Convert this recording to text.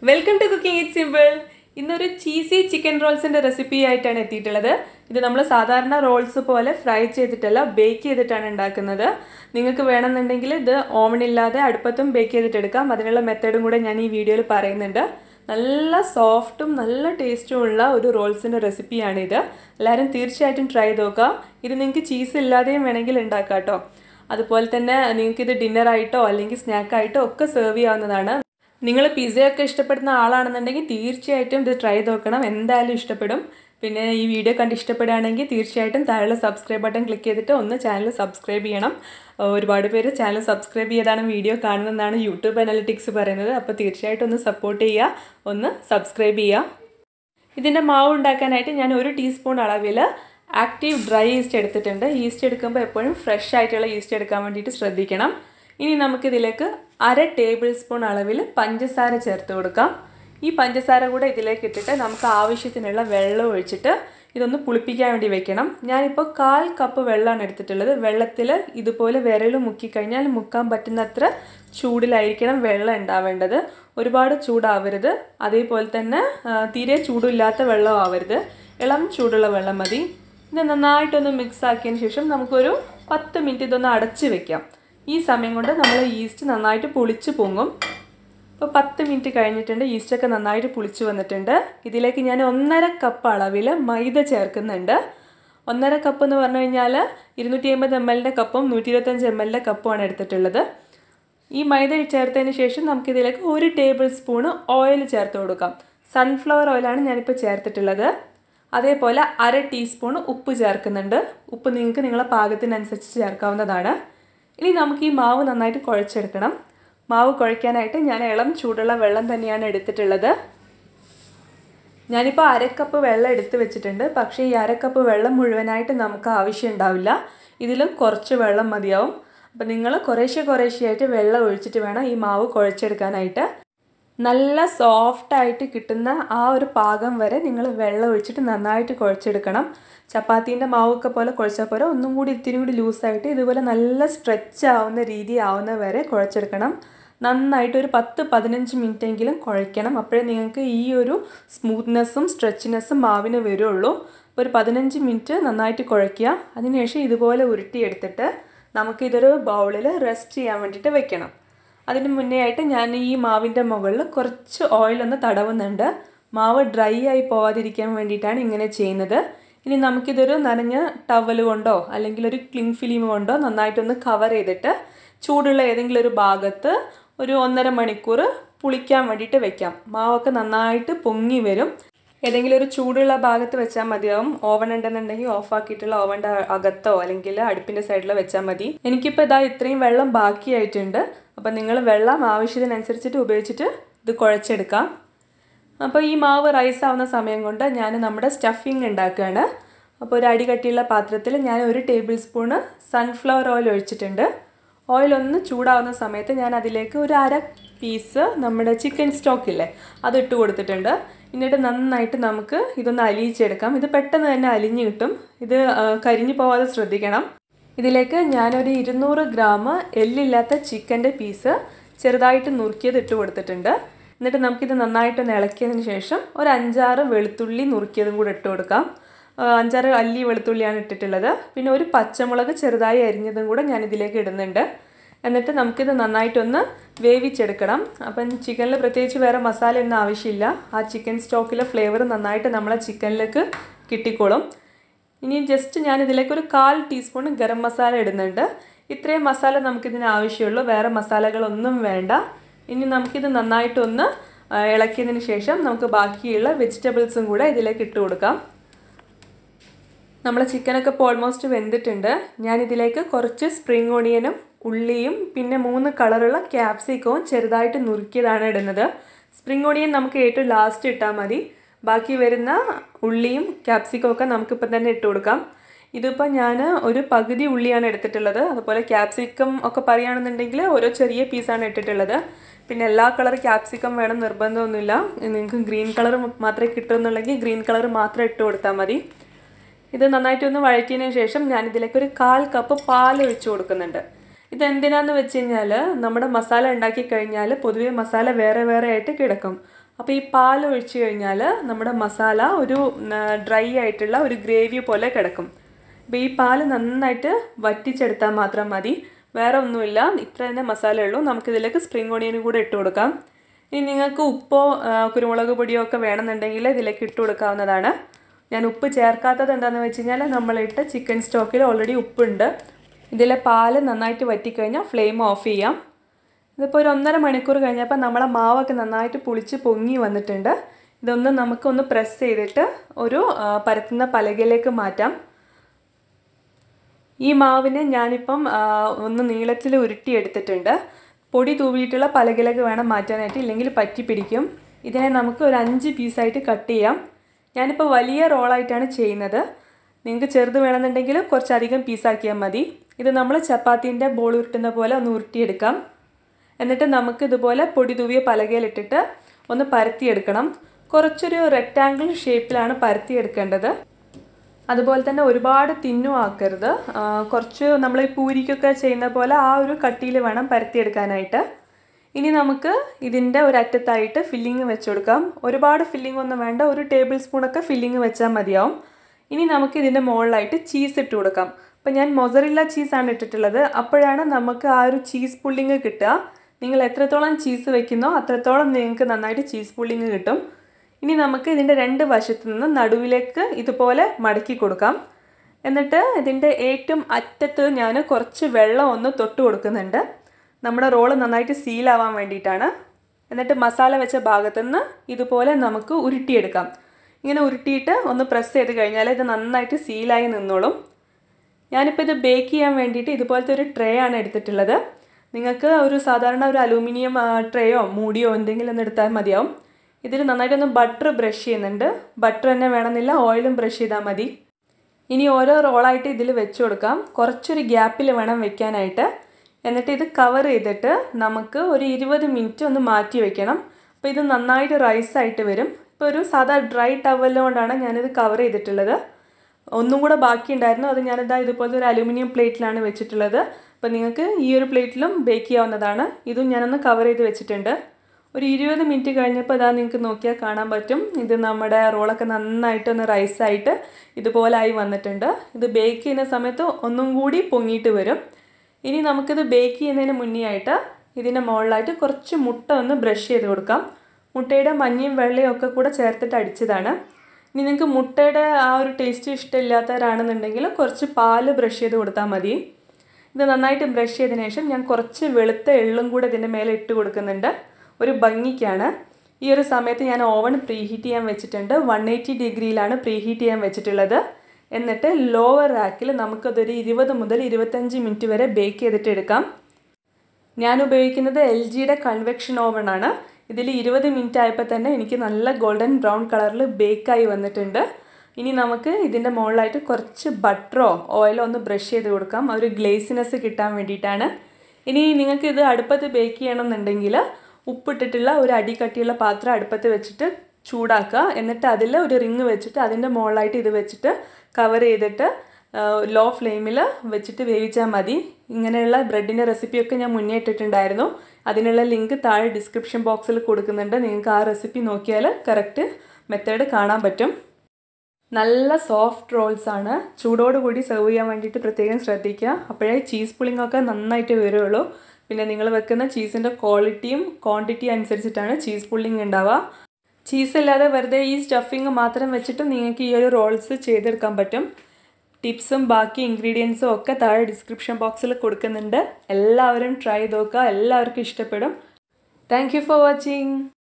welcome to cooking it simple ഇന്നൊരു cheesy chicken റോൾസിൻ്റെ recipe ആയിട്ടാണ് എത്തിയിട്ടുള്ളത് ഇത് നമ്മൾ സാധാരണ റോൾസ് പോലെ ഫ്രൈ ചെയ്തിട്ടല്ല ബേക്ക് ചെയ്തിട്ടാണ് ഉണ്ടാക്കുന്നത് നിങ്ങൾക്ക് വേണമെന്നുണ്ടെങ്കിൽ ഇത് ഓവൻ ഇല്ലാതെ അടുപ്പത്തും ബേക്ക് ചെയ്തിട്ട് എടുക്കാം അതിനുള്ള മെത്തേഡും കൂടെ ഞാൻ ഈ വീഡിയോയിൽ പറയുന്നുണ്ട് നല്ല സോഫ്റ്റും നല്ല ടേസ്റ്റും ഉള്ള ഒരു റോൾസിൻ്റെ റെസിപ്പിയാണിത് എല്ലാവരും തീർച്ചയായിട്ടും ട്രൈ ചെയ്ത് നോക്കുക ഇത് നിങ്ങൾക്ക് ചീസ് ഇല്ലാതെയും വേണമെങ്കിൽ ഉണ്ടാക്കാം കേട്ടോ അതുപോലെ തന്നെ നിങ്ങൾക്ക് ഇത് ഡിന്നറായിട്ടോ അല്ലെങ്കിൽ സ്നാക്കായിട്ടോ ഒക്കെ സെർവ് ചെയ്യാവുന്നതാണ് നിങ്ങൾ പിസയൊക്കെ ഇഷ്ടപ്പെടുന്ന ആളാണെന്നുണ്ടെങ്കിൽ തീർച്ചയായിട്ടും ഇത് ട്രൈ ചെയ്ത് നോക്കണം എന്തായാലും ഇഷ്ടപ്പെടും പിന്നെ ഈ വീഡിയോ കണ്ട് ഇഷ്ടപ്പെടുകയാണെങ്കിൽ തീർച്ചയായിട്ടും താഴെ സബ്സ്ക്രൈബ് ബട്ടൺ ക്ലിക്ക് ചെയ്തിട്ട് ഒന്ന് ചാനൽ സബ്സ്ക്രൈബ് ചെയ്യണം ഒരുപാട് പേര് ചാനൽ സബ്സ്ക്രൈബ് ചെയ്താണ് വീഡിയോ കാണുന്നതെന്നാണ് യൂട്യൂബ് അനലിറ്റിക്സ് പറയുന്നത് അപ്പോൾ തീർച്ചയായിട്ടും ഒന്ന് സപ്പോർട്ട് ചെയ്യുക ഒന്ന് സബ്സ്ക്രൈബ് ചെയ്യുക ഇതിൻ്റെ മാവ് ഉണ്ടാക്കാനായിട്ട് ഞാൻ ഒരു ടീസ്പൂൺ അളവിൽ ആക്റ്റീവ് ഡ്രൈ ഈസ്റ്റ് എടുത്തിട്ടുണ്ട് ഈസ്റ്റ് എടുക്കുമ്പോൾ എപ്പോഴും ഫ്രഷ് ആയിട്ടുള്ള ഈസ്റ്റ് എടുക്കാൻ വേണ്ടിയിട്ട് ശ്രദ്ധിക്കണം ഇനി നമുക്കിതിലേക്ക് അര ടേബിൾ സ്പൂൺ അളവിൽ പഞ്ചസാര ചേർത്ത് കൊടുക്കാം ഈ പഞ്ചസാര കൂടെ ഇതിലേക്ക് ഇട്ടിട്ട് നമുക്ക് ആവശ്യത്തിനുള്ള വെള്ളം ഒഴിച്ചിട്ട് ഇതൊന്ന് പുളിപ്പിക്കാൻ വേണ്ടി വെക്കണം ഞാനിപ്പോൾ കാൽ കപ്പ് വെള്ളമാണ് എടുത്തിട്ടുള്ളത് വെള്ളത്തിൽ ഇതുപോലെ വിരൽ മുക്കിക്കഴിഞ്ഞാൽ മുക്കാൻ പറ്റുന്നത്ര ചൂടിലായിരിക്കണം വെള്ളം ഉണ്ടാവേണ്ടത് ഒരുപാട് ചൂടാവരുത് അതേപോലെ തന്നെ തീരെ ചൂടില്ലാത്ത വെള്ളം ആവരുത് ഇളം ചൂടുള്ള വെള്ളം മതി ഇത് നന്നായിട്ടൊന്ന് മിക്സ് ആക്കിയതിന് ശേഷം നമുക്കൊരു പത്ത് മിനിറ്റ് ഇതൊന്ന് അടച്ച് വെക്കാം ഈ സമയം കൊണ്ട് നമ്മൾ ഈസ്റ്റ് നന്നായിട്ട് പുളിച്ച് പൊങ്ങും ഇപ്പോൾ പത്ത് മിനിറ്റ് കഴിഞ്ഞിട്ടുണ്ട് ഈസ്റ്റൊക്കെ നന്നായിട്ട് പുളിച്ച് വന്നിട്ടുണ്ട് ഇതിലേക്ക് ഞാൻ ഒന്നര കപ്പ് അളവിൽ മൈദ ചേർക്കുന്നുണ്ട് ഒന്നര കപ്പ് എന്ന് പറഞ്ഞു കഴിഞ്ഞാൽ ഇരുന്നൂറ്റി അമ്പത് എം എല്ലിൻ്റെ കപ്പും നൂറ്റി ഇരുപത്തഞ്ച് എം എല്ലിൻ്റെ കപ്പുമാണ് എടുത്തിട്ടുള്ളത് ഈ മൈദ ചേർത്തതിന് ശേഷം നമുക്കിതിലേക്ക് ഒരു ടേബിൾ സ്പൂണ് ഓയിൽ ചേർത്ത് കൊടുക്കാം സൺഫ്ലവർ ഓയിലാണ് ഞാനിപ്പോൾ ചേർത്തിട്ടുള്ളത് അതേപോലെ അര ടീസ്പൂൺ ഉപ്പ് ചേർക്കുന്നുണ്ട് ഉപ്പ് നിങ്ങൾക്ക് നിങ്ങളെ പാകത്തിനനുസരിച്ച് ചേർക്കാവുന്നതാണ് ഇനി നമുക്ക് ഈ മാവ് നന്നായിട്ട് കുഴച്ചെടുക്കണം മാവ് കുഴയ്ക്കാനായിട്ട് ഞാൻ ഇളം ചൂടുള്ള വെള്ളം തന്നെയാണ് എടുത്തിട്ടുള്ളത് ഞാനിപ്പോൾ അരക്കപ്പ് വെള്ളം എടുത്ത് വെച്ചിട്ടുണ്ട് പക്ഷേ ഈ അരക്കപ്പ് വെള്ളം മുഴുവനായിട്ട് നമുക്ക് ആവശ്യം ഉണ്ടാവില്ല ഇതിലും കുറച്ച് വെള്ളം മതിയാവും അപ്പോൾ നിങ്ങൾ കുറേശ്ശെ കുറേശ്ശെയായിട്ട് വെള്ളം ഒഴിച്ചിട്ട് വേണം ഈ മാവ് കുഴച്ചെടുക്കാനായിട്ട് നല്ല സോഫ്റ്റായിട്ട് കിട്ടുന്ന ആ ഒരു പാകം വരെ നിങ്ങൾ വെള്ളം ഒഴിച്ചിട്ട് നന്നായിട്ട് കുഴച്ചെടുക്കണം ചപ്പാത്തീൻ്റെ മാവൊക്കെ പോലെ കുഴച്ചാൽ പോലെ ഒന്നും കൂടി ഇത്തിരി കൂടി ലൂസായിട്ട് ഇതുപോലെ നല്ല സ്ട്രെച്ച് ആവുന്ന രീതി ആവുന്ന വരെ കുഴച്ചെടുക്കണം നന്നായിട്ട് ഒരു പത്ത് പതിനഞ്ച് മിനിറ്റ് എങ്കിലും കുഴയ്ക്കണം അപ്പോഴേ നിങ്ങൾക്ക് ഈ ഒരു സ്മൂത്ത്നെസ്സും സ്ട്രെച്ചിനെസ്സും മാവിന് വരുള്ളൂ അപ്പോൾ ഒരു പതിനഞ്ച് മിനിറ്റ് നന്നായിട്ട് കുഴയ്ക്കുക അതിനുശേഷം ഇതുപോലെ ഉരുട്ടിയെടുത്തിട്ട് നമുക്കിതൊരു ബൗളിൽ റെസ്റ്റ് ചെയ്യാൻ വേണ്ടിയിട്ട് വെക്കണം അതിന് മുന്നേ ആയിട്ട് ഞാൻ ഈ മാവിൻ്റെ മുകളിൽ കുറച്ച് ഓയിലൊന്ന് തടവുന്നുണ്ട് മാവ് ഡ്രൈ ആയി പോവാതിരിക്കാൻ വേണ്ടിയിട്ടാണ് ഇങ്ങനെ ചെയ്യുന്നത് ഇനി നമുക്കിതൊരു നനഞ്ഞ ടവൽ കൊണ്ടോ അല്ലെങ്കിൽ ഒരു ക്ലിങ് ഫിലിം കൊണ്ടോ നന്നായിട്ടൊന്ന് കവർ ചെയ്തിട്ട് ചൂടുള്ള ഏതെങ്കിലും ഒരു ഭാഗത്ത് ഒരു ഒന്നര മണിക്കൂർ പുളിക്കാൻ വേണ്ടിയിട്ട് വെക്കാം മാവൊക്കെ നന്നായിട്ട് പൊങ്ങി വരും ഏതെങ്കിലും ഒരു ചൂടുള്ള ഭാഗത്ത് വെച്ചാൽ മതിയാവും ഓവൻ ഉണ്ടെന്നുണ്ടെങ്കിൽ ഓഫ് ആക്കിയിട്ടുള്ള ഓവൻ്റെ അകത്തോ അല്ലെങ്കിൽ അടുപ്പിൻ്റെ സൈഡിലോ വെച്ചാൽ മതി എനിക്കിപ്പോൾ ഇതാ ഇത്രയും വെള്ളം ബാക്കിയായിട്ടുണ്ട് അപ്പോൾ നിങ്ങൾ വെള്ളം ആവശ്യത്തിനനുസരിച്ചിട്ട് ഉപയോഗിച്ചിട്ട് ഇത് കുഴച്ചെടുക്കാം അപ്പോൾ ഈ മാവ് റൈസ് ആവുന്ന സമയം കൊണ്ട് ഞാൻ നമ്മുടെ സ്റ്റഫിങ് ഉണ്ടാക്കുകയാണ് അപ്പോൾ ഒരു അടി കട്ടിയുള്ള പാത്രത്തിൽ ഞാൻ ഒരു ടേബിൾ സ്പൂണ് സൺഫ്ലവർ ഓയിൽ ഒഴിച്ചിട്ടുണ്ട് ഓയിൽ ഒന്ന് ചൂടാവുന്ന സമയത്ത് ഞാൻ അതിലേക്ക് ഒരു അര പീസ് നമ്മുടെ ചിക്കൻ സ്റ്റോക്കില്ലേ അത് ഇട്ട് കൊടുത്തിട്ടുണ്ട് എന്നിട്ട് നന്നായിട്ട് നമുക്ക് ഇതൊന്ന് അലിയിച്ചെടുക്കാം ഇത് പെട്ടെന്ന് തന്നെ അലിഞ്ഞ് കിട്ടും ഇത് കരിഞ്ഞു പോവാതെ ശ്രദ്ധിക്കണം ഇതിലേക്ക് ഞാനൊരു ഇരുന്നൂറ് ഗ്രാം എല്ലില്ലാത്ത ചിക്കൻ്റെ പീസ് ചെറുതായിട്ട് നുറുക്കിയത് ഇട്ട് കൊടുത്തിട്ടുണ്ട് എന്നിട്ട് നമുക്കിത് നന്നായിട്ടൊന്ന് ഇളക്കിയതിന് ശേഷം ഒരു അഞ്ചാറ് വെളുത്തുള്ളി നുറുക്കിയതും കൂടെ ഇട്ട് കൊടുക്കാം അഞ്ചാറ് അല്ലി വെളുത്തുള്ളിയാണ് ഇട്ടിട്ടുള്ളത് പിന്നെ ഒരു പച്ചമുളക് ചെറുതായി അരിഞ്ഞതും കൂടെ ഞാൻ ഇതിലേക്ക് ഇടുന്നുണ്ട് എന്നിട്ട് നമുക്കിത് നന്നായിട്ടൊന്ന് വേവിച്ചെടുക്കണം അപ്പം ചിക്കനിൽ പ്രത്യേകിച്ച് വേറെ മസാല ഒന്നും ആവശ്യമില്ല ആ ചിക്കൻ സ്റ്റോക്കിലെ ഫ്ലേവർ നന്നായിട്ട് നമ്മളെ ചിക്കനിലേക്ക് കിട്ടിക്കോളും ഇനി ജസ്റ്റ് ഞാൻ ഇതിലേക്ക് ഒരു കാൽ ടീസ്പൂൺ ഗരം മസാല ഇടുന്നുണ്ട് ഇത്രയും മസാല നമുക്കിതിന് ആവശ്യമുള്ളൂ വേറെ മസാലകളൊന്നും വേണ്ട ഇനി നമുക്കിത് നന്നായിട്ടൊന്ന് ഇളക്കിയതിന് ശേഷം നമുക്ക് ബാക്കിയുള്ള വെജിറ്റബിൾസും കൂടെ ഇതിലേക്ക് ഇട്ട് കൊടുക്കാം നമ്മളെ ചിക്കനൊക്കെ ഇപ്പോൾ ഓൾമോസ്റ്റ് വെന്തിട്ടുണ്ട് ഞാൻ ഇതിലേക്ക് കുറച്ച് സ്പ്രിങ് ഓണിയനും ഉള്ളിയും പിന്നെ മൂന്ന് കളറുള്ള ക്യാപ്സിക്കവും ചെറുതായിട്ട് നുറുക്കിയതാണ് ഇടുന്നത് സ്പ്രിങ് ഓണിയൻ നമുക്ക് ഏറ്റവും ലാസ്റ്റ് ഇട്ടാൽ മതി ബാക്കി വരുന്ന ഉള്ളിയും ക്യാപ്സിക്കവും ഒക്കെ നമുക്കിപ്പോൾ തന്നെ ഇട്ട് കൊടുക്കാം ഇതിപ്പോൾ ഞാൻ ഒരു പകുതി ഉള്ളിയാണ് എടുത്തിട്ടുള്ളത് അതുപോലെ ക്യാപ്സിക്കം ഒക്കെ പറയുകയാണെന്നുണ്ടെങ്കിൽ ഓരോ ചെറിയ പീസാണ് ഇട്ടിട്ടുള്ളത് പിന്നെ എല്ലാ കളർ ക്യാപ്സിക്കം വേണം നിർബന്ധമൊന്നുമില്ല നിങ്ങൾക്ക് ഗ്രീൻ കളർ മാത്രമേ കിട്ടുമെന്നുണ്ടെങ്കിൽ ഗ്രീൻ കളർ മാത്രം ഇട്ട് കൊടുത്താൽ മതി ഇത് നന്നായിട്ടൊന്ന് വഴറ്റിയതിന് ശേഷം ഞാനിതിലേക്ക് ഒരു കാൽ കപ്പ് പാൽ ഒഴിച്ച് കൊടുക്കുന്നുണ്ട് ഇതെന്തിനാന്ന് വെച്ച് കഴിഞ്ഞാൽ നമ്മുടെ മസാല ഉണ്ടാക്കി കഴിഞ്ഞാൽ പൊതുവേ മസാല വേറെ വേറെ ആയിട്ട് കിടക്കും അപ്പോൾ ഈ പാൽ ഒഴിച്ച് കഴിഞ്ഞാൽ നമ്മുടെ മസാല ഒരു ഡ്രൈ ആയിട്ടുള്ള ഒരു ഗ്രേവി പോലെ കിടക്കും അപ്പോൾ ഈ പാൽ നന്നായിട്ട് വറ്റിച്ചെടുത്താൽ മാത്രം മതി വേറെ ഒന്നുമില്ല ഇത്ര തന്നെ മസാല ഉള്ളൂ നമുക്കിതിലേക്ക് സ്പ്രിംഗ് ഓണിയനും കൂടെ ഇട്ട് കൊടുക്കാം ഇനി നിങ്ങൾക്ക് ഉപ്പോ ആ, കുരുമുളക് പൊടിയോ ഒക്കെ വേണമെന്നുണ്ടെങ്കിൽ ഇതിലേക്ക് ഇട്ട് കൊടുക്കാവുന്നതാണ് ഞാൻ ഉപ്പ് ചേർക്കാത്തത് എന്താണെന്ന് വെച്ച് കഴിഞ്ഞാൽ നമ്മളിട്ട ചിക്കൻ സ്റ്റോക്കിൽ ഓൾറെഡി ഉപ്പുണ്ട് ഇതിലെ പാല് നന്നായിട്ട് വറ്റിക്കഴിഞ്ഞാൽ ഫ്ലെയിം ഓഫ് ചെയ്യാം ഇതിപ്പോൾ ഒരു ഒന്നര മണിക്കൂർ കഴിഞ്ഞപ്പോൾ നമ്മളെ മാവൊക്കെ നന്നായിട്ട് പുളിച്ച് പൊങ്ങി വന്നിട്ടുണ്ട് ഇതൊന്ന് നമുക്കൊന്ന് പ്രസ് ചെയ്തിട്ട് ഒരു ആ, പരത്തുന്ന പലകയിലേക്ക് മാറ്റാം ഈ മാവിനെ ഞാനിപ്പം ആ, ഒന്ന് നീളത്തിൽ ഉരുട്ടിയെടുത്തിട്ടുണ്ട് പൊടി തൂവിയിട്ടുള്ള പലകിലേക്ക് വേണം മാറ്റാനായിട്ട് ഇല്ലെങ്കിൽ പറ്റി പിടിക്കും ഇതിനെ നമുക്ക് ഒരു അഞ്ച് പീസായിട്ട് കട്ട് ചെയ്യാം ഞാനിപ്പോൾ വലിയ റോളായിട്ടാണ് ചെയ്യുന്നത് നിങ്ങൾക്ക് ചെറുത് വേണമെന്നുണ്ടെങ്കിൽ കുറച്ചധികം പീസാക്കിയാൽ മതി ഇത് നമ്മൾ ചപ്പാത്തീൻ്റെ ബോൾ ഉരുട്ടുന്ന പോലെ ഒന്ന് ഉരുട്ടിയെടുക്കാം എന്നിട്ട് നമുക്ക് ഇതുപോലെ പൊടി തൂവിയ പലകയിലിട്ടിട്ട് ഒന്ന് പരത്തിയെടുക്കണം കുറച്ചൊരു റെക്റ്റാങ്കിൾ ഷേപ്പിലാണ് പരത്തിയെടുക്കേണ്ടത് അതുപോലെ തന്നെ ഒരുപാട് തിന്നും ആക്കരുത് ആ, കുറച്ച് നമ്മൾ ഈ പൂരിക്കൊക്കെ ചെയ്യുന്ന പോലെ ആ ഒരു കട്ടിയിൽ വേണം പരത്തിയെടുക്കാനായിട്ട് ഇനി നമുക്ക് ഇതിൻ്റെ ഒരു അറ്റത്തായിട്ട് ഫില്ലിങ് വെച്ച് കൊടുക്കാം ഒരുപാട് ഫില്ലിംഗ് ഒന്നും വേണ്ട ഒരു ടേബിൾ സ്പൂണൊക്കെ ഫില്ലിങ് വെച്ചാൽ മതിയാവും ഇനി നമുക്ക് ഇതിൻ്റെ മുകളിലായിട്ട് ചീസ് ഇട്ട് കൊടുക്കാം അപ്പോൾ ഞാൻ മൊസറില്ല ചീസാണ് ഇട്ടിട്ടുള്ളത് അപ്പോഴാണ് നമുക്ക് ആ ഒരു ചീസ് പുള്ളിങ് കിട്ടുക നിങ്ങൾ എത്രത്തോളം ചീസ് വെക്കുന്നോ അത്രത്തോളം നിങ്ങൾക്ക് നന്നായിട്ട് ചീസ് പുള്ളിങ് കിട്ടും ഇനി നമുക്ക് ഇതിൻ്റെ രണ്ട് വശത്തു നിന്ന് നടുവിലേക്ക് ഇതുപോലെ മടക്കി കൊടുക്കാം എന്നിട്ട് ഇതിൻ്റെ ഏറ്റവും അറ്റത്ത് ഞാൻ കുറച്ച് വെള്ളം ഒന്ന് തൊട്ട് കൊടുക്കുന്നുണ്ട് നമ്മുടെ റോള് നന്നായിട്ട് സീലാവാൻ വേണ്ടിയിട്ടാണ് എന്നിട്ട് മസാല വെച്ച ഭാഗത്തു നിന്ന് ഇതുപോലെ നമുക്ക് ഉരുട്ടിയെടുക്കാം ഇങ്ങനെ ഉരുട്ടിയിട്ട് ഒന്ന് പ്രസ് ചെയ്ത് കഴിഞ്ഞാൽ ഇത് നന്നായിട്ട് സീലായി നിന്നോളും ഞാനിപ്പോൾ ഇത് ബേക്ക് ചെയ്യാൻ വേണ്ടിയിട്ട് ഇതുപോലത്തെ ഒരു ട്രേ ആണ് എടുത്തിട്ടുള്ളത് നിങ്ങൾക്ക് ഒരു സാധാരണ ഒരു അലൂമിനിയം ട്രേയോ മൂടിയോ എന്തെങ്കിലും ഒന്ന് എടുത്താൽ മതിയാവും ഇതിൽ നന്നായിട്ടൊന്ന് ബട്ടർ ബ്രഷ് ചെയ്യുന്നുണ്ട് ബട്ടർ തന്നെ വേണമെന്നില്ല ഓയിലും ബ്രഷ് ചെയ്താൽ മതി ഇനി ഓരോ റോളായിട്ട് ഇതിൽ വെച്ച് കൊടുക്കാം കുറച്ചൊരു ഗ്യാപ്പിൽ വേണം വെക്കാനായിട്ട് എന്നിട്ട് ഇത് കവർ ചെയ്തിട്ട് നമുക്ക് ഒരു ഇരുപത് മിനിറ്റ് ഒന്ന് മാറ്റി വെക്കണം അപ്പോൾ ഇത് നന്നായിട്ട് റൈസായിട്ട് വരും ഇപ്പോൾ ഒരു സാധാ ഡ്രൈ ടവൽ കൊണ്ടാണ് ഞാനിത് കവർ ചെയ്തിട്ടുള്ളത് ഒന്നും കൂടെ ബാക്കിയുണ്ടായിരുന്നു അത് ഞാനിതാ ഇതുപോലത്തെ ഒരു അലൂമിനിയം പ്ലേറ്റിലാണ് വെച്ചിട്ടുള്ളത് അപ്പോൾ നിങ്ങൾക്ക് ഈ ഒരു പ്ലേറ്റിലും ബേക്ക് ചെയ്യാവുന്നതാണ് ഇതും ഞാനൊന്ന് കവർ ചെയ്ത് വെച്ചിട്ടുണ്ട് ഒരു ഇരുപത് മിനിറ്റ് കഴിഞ്ഞപ്പോൾ ഇതാ നിങ്ങൾക്ക് നോക്കിയാൽ കാണാൻ പറ്റും ഇത് നമ്മുടെ റോളൊക്കെ നന്നായിട്ടൊന്ന് റൈസായിട്ട് ഇതുപോലെ ആയി വന്നിട്ടുണ്ട് ഇത് ബേക്ക് ചെയ്യുന്ന സമയത്ത് ഒന്നും കൂടി പൊങ്ങിയിട്ട് വരും ഇനി നമുക്കിത് ബേക്ക് ചെയ്യുന്നതിന് മുന്നേ ആയിട്ട് ഇതിൻ്റെ മുകളിലായിട്ട് കുറച്ച് മുട്ട ഒന്ന് ബ്രഷ് ചെയ്ത് കൊടുക്കാം മുട്ടയുടെ മഞ്ഞയും വെള്ളയും ഒക്കെ കൂടെ ചേർത്തിട്ട് അടിച്ചതാണ് ഇനി നിങ്ങൾക്ക് മുട്ടയുടെ ആ ഒരു ടേസ്റ്റ് ഇഷ്ടമില്ലാത്തവരാണെന്നുണ്ടെങ്കിൽ കുറച്ച് പാല് ബ്രഷ് ചെയ്ത് കൊടുത്താൽ മതി ഇത് നന്നായിട്ട് ബ്രഷ് ചെയ്തതിന് ശേഷം ഞാൻ കുറച്ച് വെളുത്ത എള്ളും കൂടെ ഇതിൻ്റെ മേലെ ഇട്ട് കൊടുക്കുന്നുണ്ട് ഒരു ഭംഗിക്കാണ് ഈ ഒരു സമയത്ത് ഞാൻ ഓവൻ പ്രീഹീറ്റ് ചെയ്യാൻ വെച്ചിട്ടുണ്ട് വൺ എയ്റ്റി ഡിഗ്രിയിലാണ് പ്രീഹീറ്റ് ചെയ്യാൻ വെച്ചിട്ടുള്ളത് എന്നിട്ട് ലോവർ റാക്കിൽ നമുക്കതൊരു ഇരുപത് മുതൽ ഇരുപത്തഞ്ച് മിനിറ്റ് വരെ ബേക്ക് ചെയ്തിട്ട് എടുക്കാം ഞാൻ ഉപയോഗിക്കുന്നത് എൽ ജിയുടെ കൺവെക്ഷൻ ഓവൺ ആണ് ഇതിൽ ഇരുപത് മിനിറ്റ് ആയപ്പോൾ തന്നെ എനിക്ക് നല്ല ഗോൾഡൻ ബ്രൗൺ കളറിൽ ബേക്കായി വന്നിട്ടുണ്ട് ഇനി നമുക്ക് ഇതിൻ്റെ മുകളിലായിട്ട് കുറച്ച് ബട്ടറോ ഓയിലോ ഒന്ന് ബ്രഷ് ചെയ്ത് കൊടുക്കാം ആ ഒരു ഗ്ലേസിനെസ് കിട്ടാൻ വേണ്ടിയിട്ടാണ് ഇനി നിങ്ങൾക്ക് ഇത് അടുപ്പത്ത് ബേക്ക് ചെയ്യണമെന്നുണ്ടെങ്കിൽ ഉപ്പിട്ടിട്ടുള്ള ഒരു അടിക്കട്ടിയുള്ള പാത്രം അടുപ്പത്ത് വെച്ചിട്ട് ചൂടാക്കുക എന്നിട്ട് അതിൽ ഒരു റിങ് വെച്ചിട്ട് അതിൻ്റെ മുകളിലായിട്ട് ഇത് വെച്ചിട്ട് കവർ ചെയ്തിട്ട് ലോ ഫ്ലെയിമിൽ വെച്ചിട്ട് വേവിച്ചാൽ മതി ഇങ്ങനെയുള്ള ബ്രെഡിൻ്റെ റെസിപ്പിയൊക്കെ ഞാൻ മുന്നേ ഇട്ടിട്ടുണ്ടായിരുന്നു അതിനുള്ള ലിങ്ക് താഴെ ഡിസ്ക്രിപ്ഷൻ ബോക്സിൽ കൊടുക്കുന്നുണ്ട് നിങ്ങൾക്ക് ആ റെസിപ്പി നോക്കിയാൽ കറക്റ്റ് മെത്തേഡ് കാണാൻ പറ്റും നല്ല സോഫ്റ്റ് റോൾസ് ആണ് ചൂടോടുകൂടി സെർവ് ചെയ്യാൻ വേണ്ടിയിട്ട് പ്രത്യേകം ശ്രദ്ധിക്കുക അപ്പോഴേ ചീസ് പുളിംഗ് ഒക്കെ നന്നായിട്ട് വരുള്ളൂ പിന്നെ നിങ്ങൾ വെക്കുന്ന ചീസിൻ്റെ ക്വാളിറ്റിയും ക്വാണ്ടിറ്റിയും അനുസരിച്ചിട്ടാണ് ചീസ് പുള്ളിങ് ഉണ്ടാവുക ചീസ് ഇല്ലാതെ വെറുതെ ഈ സ്റ്റഫിങ് മാത്രം വെച്ചിട്ട് നിങ്ങൾക്ക് ഈ ഒരു റോൾസ് ചെയ്തെടുക്കാൻ പറ്റും ടിപ്സും ബാക്കി ഇൻഗ്രീഡിയൻസും ഒക്കെ താഴെ ഡിസ്ക്രിപ്ഷൻ ബോക്സിൽ കൊടുക്കുന്നുണ്ട് എല്ലാവരും ട്രൈ ചെയ്ത് നോക്കുക എല്ലാവർക്കും ഇഷ്ടപ്പെടും താങ്ക് യു ഫോർ വാച്ചിങ്